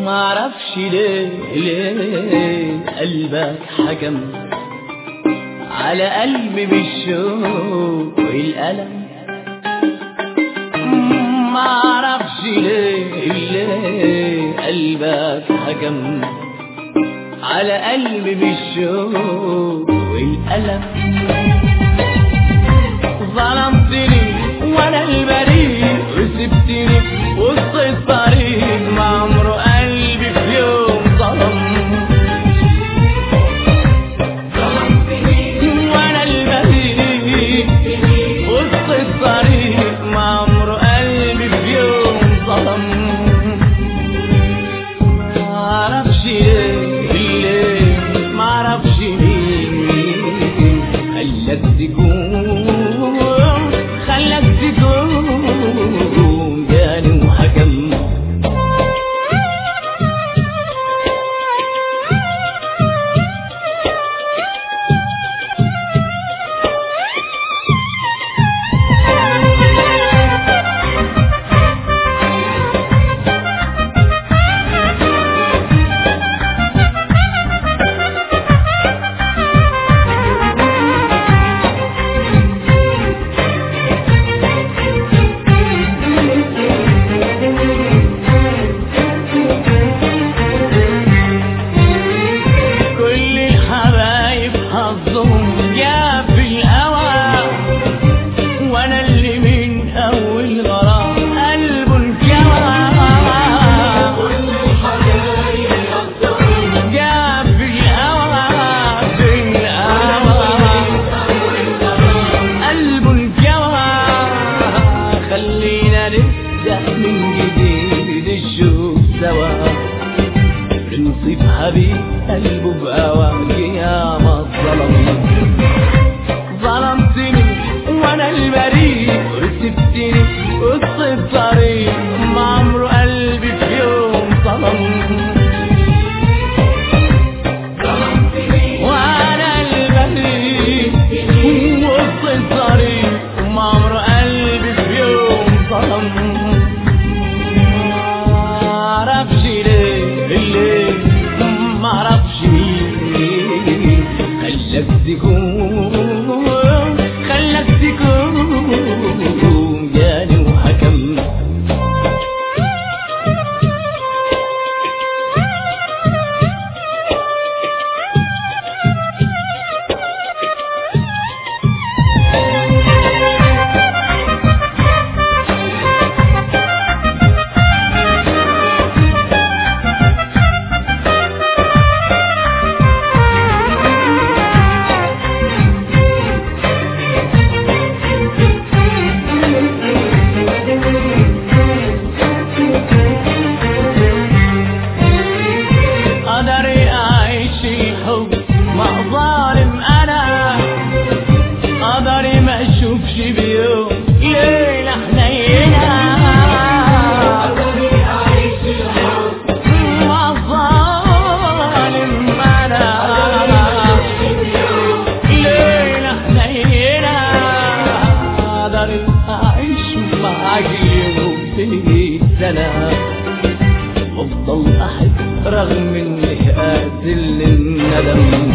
ما اعرفش ليه ليه قلبك حكم على قلبي بالشوق والألم ما اعرفش ليه ليه قلبك حكم على قلبي بالشوق والألم ظلمتني وانا البريء وسبتني وسط الطريق ما عمره قلبي في يوم ظلم وانا البريء وسط الطريق ما عمره قلبي في يوم ظلم ما اعرفش ليه ليه ما اعرفش مين خلك تكون خلك تكون جاني وحكم كل الحبايب حظهم جاب في الهوى وانا اللي من اول غرام قلبه انكوى جاب في الهوى في الهوى قلبه انكوى خلينا نبدا من جديد الشوق سوا بنصيب حبيب قلبه بهواك يا ما ظلم ظلمتني وانا البريء وسبتني وسط الطريق ما عمره قلبي في يوم ظلم وانا البريء وسط الطريق ما عمره قلبي في يوم ظلم معرفش ليه ليه معرفش مين خلك تكون خلك تكون جاني وحكم قدري أعيش الحب مع ظالم أنا قدري ما أشوفش بيوم ليلة حنينة مع ظالم أنا ليلة حنينة قدري أعيش معاك اليوم في سنة وافضل احب رغم اني قاتل الندم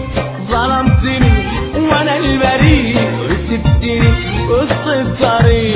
ظلمتني وانا البريء وسبتني وسط الطريق